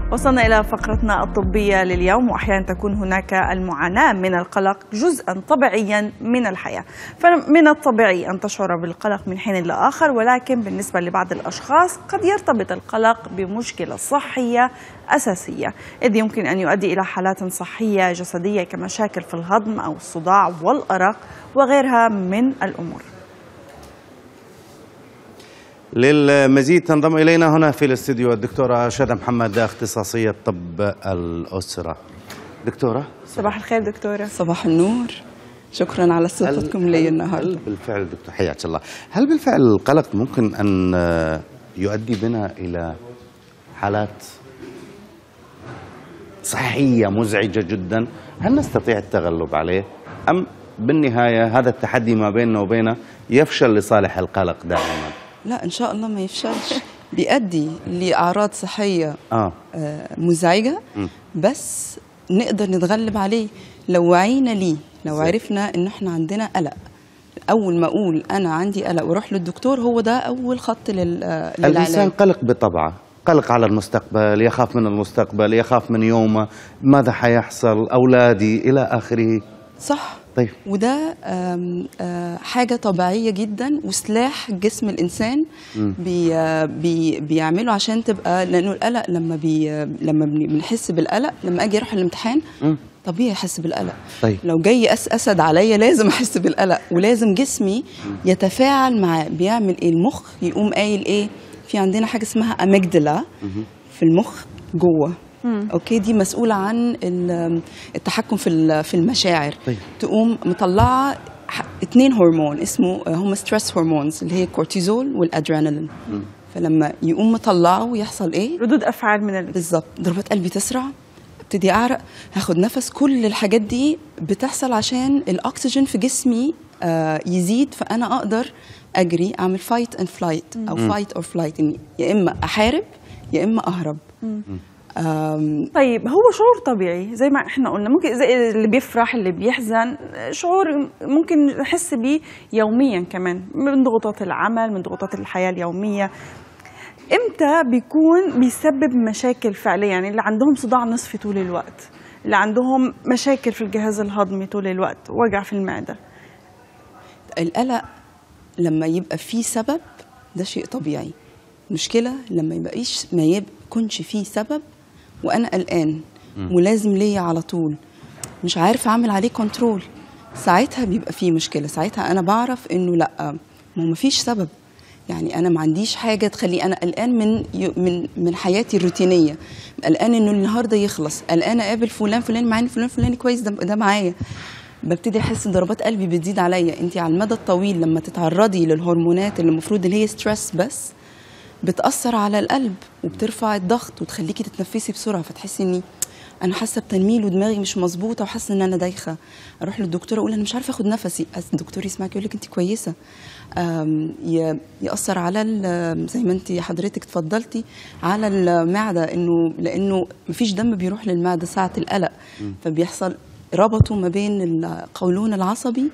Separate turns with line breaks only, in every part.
وصلنا إلى فقرتنا الطبية لليوم وأحيانا تكون هناك المعاناة من القلق جزءا طبيعيا من الحياة فمن الطبيعي أن تشعر بالقلق من حين لآخر ولكن بالنسبة لبعض الأشخاص قد يرتبط القلق بمشكلة صحية أساسية إذ يمكن أن يؤدي إلى حالات صحية جسدية كمشاكل في الهضم أو الصداع والأرق وغيرها من الأمور
للمزيد تنضم إلينا هنا في الاستديو الدكتورة شادة محمد اختصاصية طب الأسرة دكتورة
صباح الخير دكتورة
صباح النور شكرا على استضافتكم لي النهارده
هل بالفعل دكتور حياك الله هل بالفعل القلق ممكن أن يؤدي بنا إلى حالات صحية مزعجة جدا هل نستطيع التغلب عليه أم بالنهاية هذا التحدي ما بيننا وبينه يفشل لصالح القلق دائما
لا ان شاء الله ما يفشلش بيؤدي لاعراض صحيه
آه
آه، مزعجه بس نقدر نتغلب عليه لو وعينا ليه لو
زي.
عرفنا ان احنا عندنا قلق اول ما اقول انا عندي قلق واروح للدكتور هو ده اول خط لل آه،
الإنسان
للعلاج
قلق بطبعه قلق على المستقبل يخاف من المستقبل يخاف من يومه ماذا حيحصل أولادي إلى آخره
صح
طيب
وده آم، آه، حاجة طبيعية جدا وسلاح جسم الإنسان بي آه، بي بيعمله عشان تبقى لأنه القلق لما بي آه، لما بن- بنحس بالقلق لما أجي أروح الامتحان طبيعي أحس بالقلق
طيب.
لو جاي أس أسد عليا لازم أحس بالقلق ولازم جسمي يتفاعل معاه بيعمل إيه المخ يقوم قايل إيه في عندنا حاجة اسمها أميجدلا في المخ جوه اوكي دي مسؤوله عن ال- التحكم في ال- في المشاعر
طيب.
تقوم مطلعه ح- اتنين هرمون اسمه هم ستريس هرمونز اللي هي الكورتيزول والادرينالين فلما يقوم مطلعه يحصل ايه
ردود أفعال من الجسم
بالظبط ضربات قلبي تسرع ابتدي اعرق هاخد نفس كل الحاجات دي بتحصل عشان الاكسجين في جسمي آه يزيد فانا اقدر اجري اعمل فايت اند فلايت او فايت اور فلايت اني يا اما احارب يا اما اهرب آم،
طيب هو شعور طبيعي زي ما احنا قلنا ممكن زي اللي بيفرح اللي بيحزن شعور ممكن نحس بيه يوميا كمان من ضغوطات العمل من ضغوطات الحياة اليومية امتى بيكون بيسبب مشاكل فعليا يعني اللي عندهم صداع نصفي طول الوقت اللي عندهم مشاكل في الجهاز الهضمي طول الوقت وجع في المعدة
القلق لما يبقى فيه سبب ده شيء طبيعي المشكلة لما يبقاش ما يكونش فيه سبب وأنا قلقان ولازم ليا على طول مش عارف أعمل عليه كنترول ساعتها بيبقى فيه مشكلة ساعتها أنا بعرف إنه لأ ما هو مفيش سبب يعني أنا ما عنديش حاجة تخلي أنا قلقان من ي- من من حياتي الروتينية قلقان إنه النهاردة يخلص قلقان أقابل فلان فلان مع إن فلان فلان كويس ده, ده معايا ببتدي احس ان ضربات قلبي بتزيد عليا انت على المدى الطويل لما تتعرضي للهرمونات اللي المفروض اللي هي ستريس بس بتاثر على القلب وبترفع الضغط وتخليكي تتنفسي بسرعه فتحسي اني انا حاسه بتنميل ودماغي مش مظبوطه وحاسه ان انا دايخه اروح للدكتور اقول انا مش عارفه اخد نفسي أس- الدكتور يسمعك يقول لك انت كويسه آم، ي- ياثر على ال- زي ما انت حضرتك اتفضلتي على المعده انه لانه مفيش دم بيروح للمعده ساعه القلق فبيحصل ربطوا ما بين القولون العصبي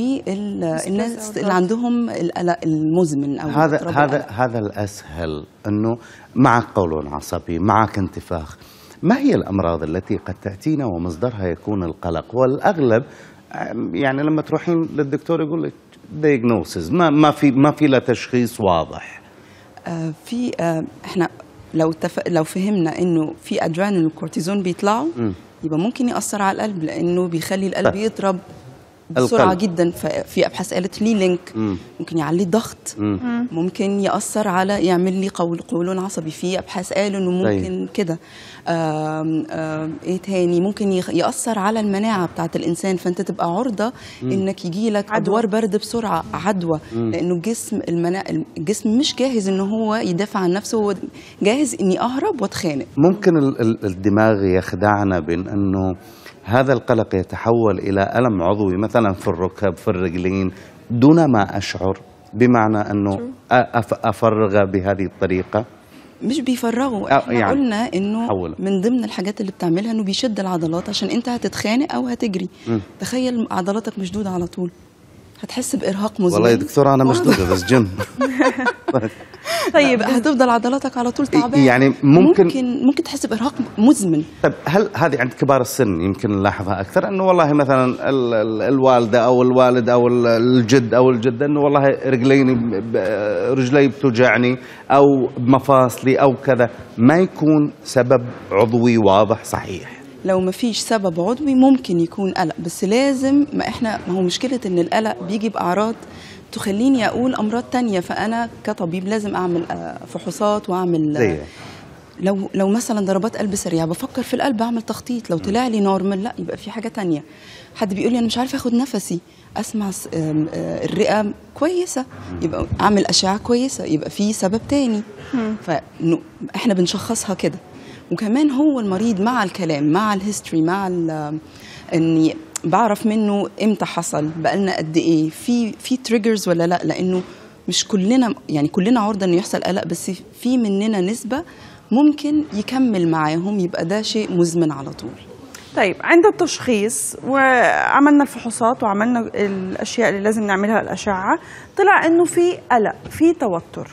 والناس اللي عندهم القلق المزمن او
هذا
اضطراب
هذا
القلق.
هذا الاسهل انه معك قولون عصبي معك انتفاخ ما هي الامراض التي قد تاتينا ومصدرها يكون القلق والاغلب أم، يعني لما تروحين للدكتور يقول لك diagnosis ما ما في ما في له تشخيص واضح
آه، في آه، احنا لو تف... لو فهمنا انه في ادرينالين وكورتيزون بيطلعوا يبقى ممكن ياثر على القلب لانه بيخلي القلب
طيب.
يضرب بسرعه
القلب.
جدا في ابحاث قالت لي لينك ممكن يعلي الضغط ممكن ياثر على يعمل لي قول قولون عصبي في ابحاث قالوا انه
طيب.
ممكن كده آم، آم، ايه تاني ممكن يخ- ياثر على المناعه بتاعت الانسان فانت تبقى عرضه انك يجي لك
عدوى.
ادوار برد بسرعه عدوى لانه الجسم المنا... الجسم مش جاهز ان هو يدافع عن نفسه هو جاهز اني اهرب واتخانق
ممكن ال- ال- الدماغ يخدعنا بين انه هذا القلق يتحول الى الم عضوي مثلا في الركب في الرجلين دون ما اشعر بمعنى انه أ- أف- افرغ بهذه الطريقه
مش بيفرغوا
آه،
احنا
يعني
قلنا انه
حوله.
من ضمن الحاجات اللي بتعملها انه بيشد العضلات عشان انت هتتخانق او هتجري تخيل عضلاتك مشدوده على طول هتحس بارهاق مزمن
والله يا دكتوره انا
واضح.
مشدوده بس جن
طيب هتفضل عضلاتك على طول تعبان
يعني ممكن-
ممكن ممكن تحس بارهاق مزمن
طيب هل هذه عند كبار السن يمكن نلاحظها اكثر انه والله مثلا ال ال الوالده او الوالد او ال- الجد او الجده انه والله رجليني ب- ب- رجلي بتوجعني او مفاصلي او كذا ما يكون سبب عضوي واضح صحيح
لو ما فيش سبب عضوي ممكن يكون قلق بس لازم ما احنا ما هو مشكله ان القلق بيجي باعراض تخليني اقول امراض تانية فانا كطبيب لازم اعمل آه، فحوصات واعمل آه،
زي
لو لو مثلا ضربات قلب سريعه بفكر في القلب اعمل تخطيط لو طلع لي نورمال لا يبقى في حاجه تانية حد بيقول لي انا مش عارف اخد نفسي اسمع س- آم، آه، الرئه كويسه يبقى اعمل اشعه كويسه يبقى في سبب تاني فاحنا بنشخصها كده وكمان هو المريض مع الكلام مع الهيستوري مع ال- اني بعرف منه امتى حصل بقالنا قد ايه في في تريجرز ولا لا لانه مش كلنا يعني كلنا عرضه انه يحصل قلق بس في مننا نسبه ممكن يكمل معاهم يبقى ده شيء مزمن على طول
طيب عند التشخيص وعملنا الفحوصات وعملنا الاشياء اللي لازم نعملها الاشعه طلع انه في قلق في توتر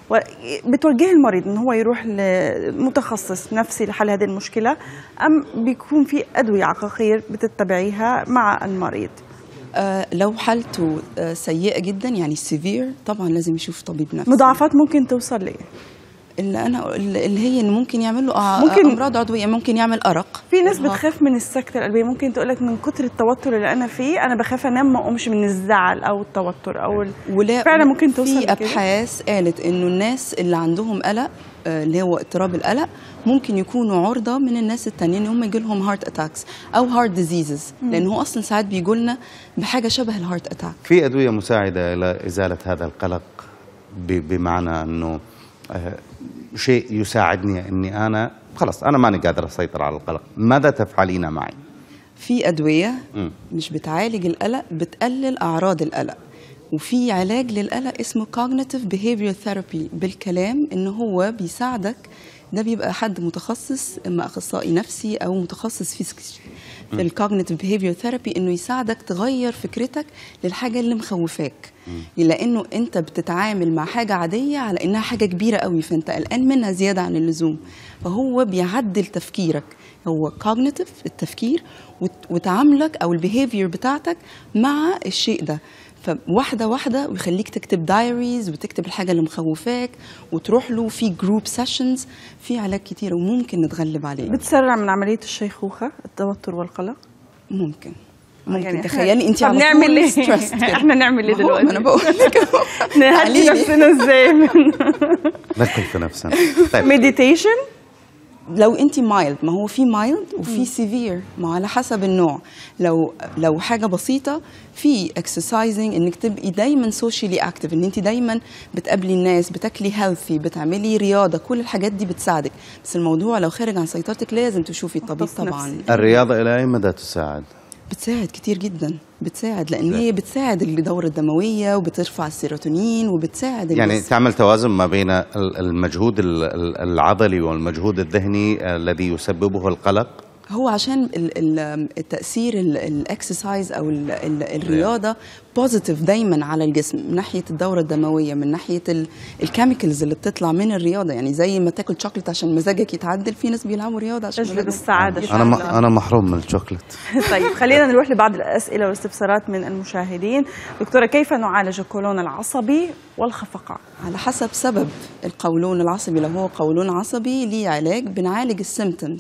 بتوجه المريض ان هو يروح لمتخصص نفسي لحل هذه المشكله ام بيكون في ادويه عقاقير بتتبعيها مع المريض
آه لو حالته آه سيئه جدا يعني سيفير طبعا لازم يشوف طبيب نفسي
مضاعفات ممكن توصل ليه
اللي انا اللي هي ان ممكن يعمل له أع-
ممكن-
امراض عضويه ممكن يعمل ارق
في ناس
إرهاق.
بتخاف من السكتة القلبية ممكن تقولك من كتر التوتر اللي أنا فيه أنا بخاف أنام ما أقومش من الزعل أو التوتر أو ال...
ولا
فعلا ممكن توصل
في
لكده؟
ابحاث قالت انه الناس اللي عندهم قلق آه، اللي هو اضطراب القلق ممكن يكونوا عرضه من الناس التانيين ان هم يجي لهم هارت اتاكس او هارت ديزيزز لان هو اصلا ساعات بيجوا لنا بحاجه شبه الهارت اتاك
في ادويه مساعده الى ازاله هذا القلق ب- بمعنى انه آه، شيء يساعدني اني انا خلاص انا ماني قادر اسيطر على القلق ماذا تفعلين معي
في ادويه
مم.
مش بتعالج القلق بتقلل اعراض القلق وفي علاج للقلق اسمه cognitive behavioral therapy بالكلام ان هو بيساعدك ده بيبقى حد متخصص اما اخصائي نفسي او متخصص في سك- في الكوجنيتيف behavioral ثيرابي انه يساعدك تغير فكرتك للحاجه اللي مخوفاك لانه انت بتتعامل مع حاجه عاديه على انها حاجه كبيره قوي فانت قلقان منها زياده عن اللزوم فهو بيعدل تفكيرك هو كوجنيتيف التفكير وت- وتعاملك او البيهيفير بتاعتك مع الشيء ده فواحدة واحدة ويخليك تكتب دايريز وتكتب الحاجة اللي مخوفاك وتروح له في جروب سيشنز في علاج كتير وممكن نتغلب عليه
بتسرع من عملية الشيخوخة التوتر والقلق
ممكن ممكن
يعني إحنا-
تخيلي انت
طب
على
نعمل
طول
إيه؟
stressed كده.
إحنا نعمل إيه
ما هو-
دلوقتي؟
ما انا بقول لك أهو.
نهدي
تعالي لي.
نفسنا ازاي
ندخل في نفسنا طيب
مديتيشن
لو انت مايلد ما هو في مايلد وفي سيفير ما على حسب النوع لو لو حاجه بسيطه في اكسرسايزنج انك تبقي دايما سوشيالي اكتف ان انت دايما بتقابلي الناس بتاكلي هيلثي بتعملي رياضه كل الحاجات دي بتساعدك بس الموضوع لو خارج عن سيطرتك لازم تشوفي الطبيب
مختص
طبعا
نفسي.
الرياضه الى اي مدى تساعد؟
بتساعد كتير جدا بتساعد لان هي بتساعد الدوره الدمويه وبترفع السيروتونين وبتساعد
يعني
الجسم.
تعمل توازن ما بين ال- المجهود ال- ال- العضلي والمجهود الذهني الذي يسببه القلق
هو عشان ال- ال- التاثير الاكسرسايز او ال- ال- الرياضه بوزيتيف دايما على الجسم من ناحيه الدوره الدمويه من ناحيه الكيميكلز اللي بتطلع من الرياضه يعني زي ما تاكل شوكليت عشان مزاجك يتعدل في ناس بيلعبوا رياضه عشان
تجلب
مزاجهم
السعادة
انا م-
شكلاً.
انا محروم من الشوكليت
طيب خلينا نروح لبعض الأسئلة والاستفسارات من المشاهدين دكتورة كيف نعالج القولون العصبي والخفقان
على حسب سبب القولون العصبي لو هو قولون عصبي ليه علاج بنعالج السيمتومز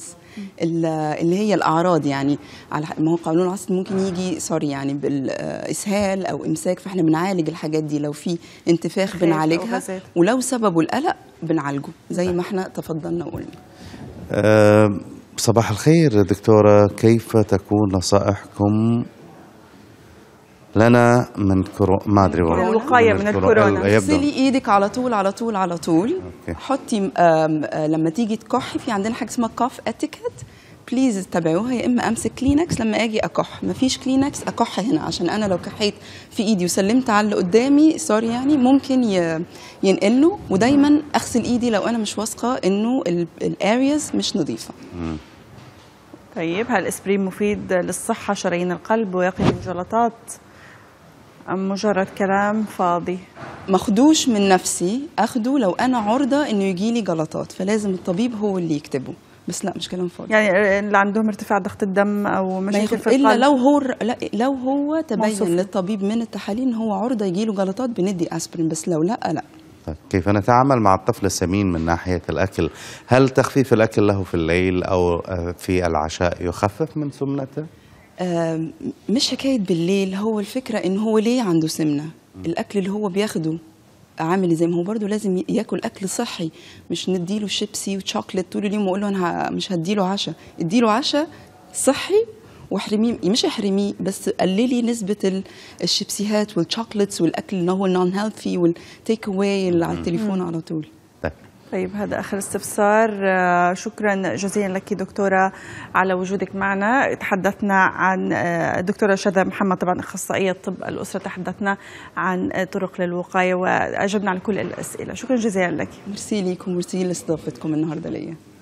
اللي هي الاعراض يعني على ما هو قولون عصبي ممكن يجي سوري يعني بالاسهال او امساك فاحنا بنعالج الحاجات دي لو في انتفاخ
خير أو
بنعالجها
غازات.
ولو سببه القلق بنعالجه زي ما احنا تفضلنا وقلنا
أه صباح الخير دكتورة كيف تكون نصائحكم لنا من كورونا ما ادري والله.
الوقاية من الكورونا.
يبدو
اغسلي ايدك على طول على طول على طول
أوكي.
حطي آم، آه، لما تيجي تكحي في عندنا حاجه اسمها كاف اتيكيت بليز اتبعوها يا اما امسك كلينكس لما اجي اكح مفيش كلينكس اكح هنا عشان انا لو كحيت في ايدي وسلمت على اللي قدامي سوري يعني ممكن ي- ينقله ودايما اغسل ايدي لو انا مش واثقه انه الارياز مش نظيفه
طيب هل الاسبرين مفيد للصحة شرايين القلب ويقي من جلطات أم مجرد كلام فاضي
ماخدوش من نفسي اخده لو انا عرضه انه يجي لي جلطات فلازم الطبيب هو اللي يكتبه بس لا مش كلام فاضي
يعني اللي عندهم ارتفاع ضغط الدم أو
ما
مشاكل
ياخد
في
الا
القلب
لو هو لا لو هو تبين
موصوف.
للطبيب من التحاليل ان هو عرضه يجي له جلطات بندي اسبرين بس لو لا لا
طيب كيف نتعامل مع الطفل السمين من ناحية الأكل هل تخفيف الأكل له في الليل أو آه، في العشاء يخفف من سمنته
آم، مش حكايه بالليل هو الفكره ان هو ليه عنده سمنه الاكل اللي هو بياخده عامل زي ما هو برضه لازم ي- ياكل اكل صحي مش نديله شيبسي وشوكليت طول اليوم واقول له انا ه- مش هديله عشاء اديله عشاء صحي واحرميه مش احرميه بس قللي نسبه ال- الشيبسيهات والشوكليتس والاكل اللي هو النون هيلثي والتيك اواي اللي على التليفون على طول
طيب
طيب هذا آخر استفسار آه، شكرا جزيلا لك دكتورة على وجودك معنا تحدثنا عن آه، الدكتورة شذا محمد طبعا أخصائية طب الأسرة تحدثنا عن آه، طرق للوقاية وأجبنا على كل الأسئلة شكرا جزيلا لك
ميرسي ليكم ميرسي لاستضافتكم النهارده ليا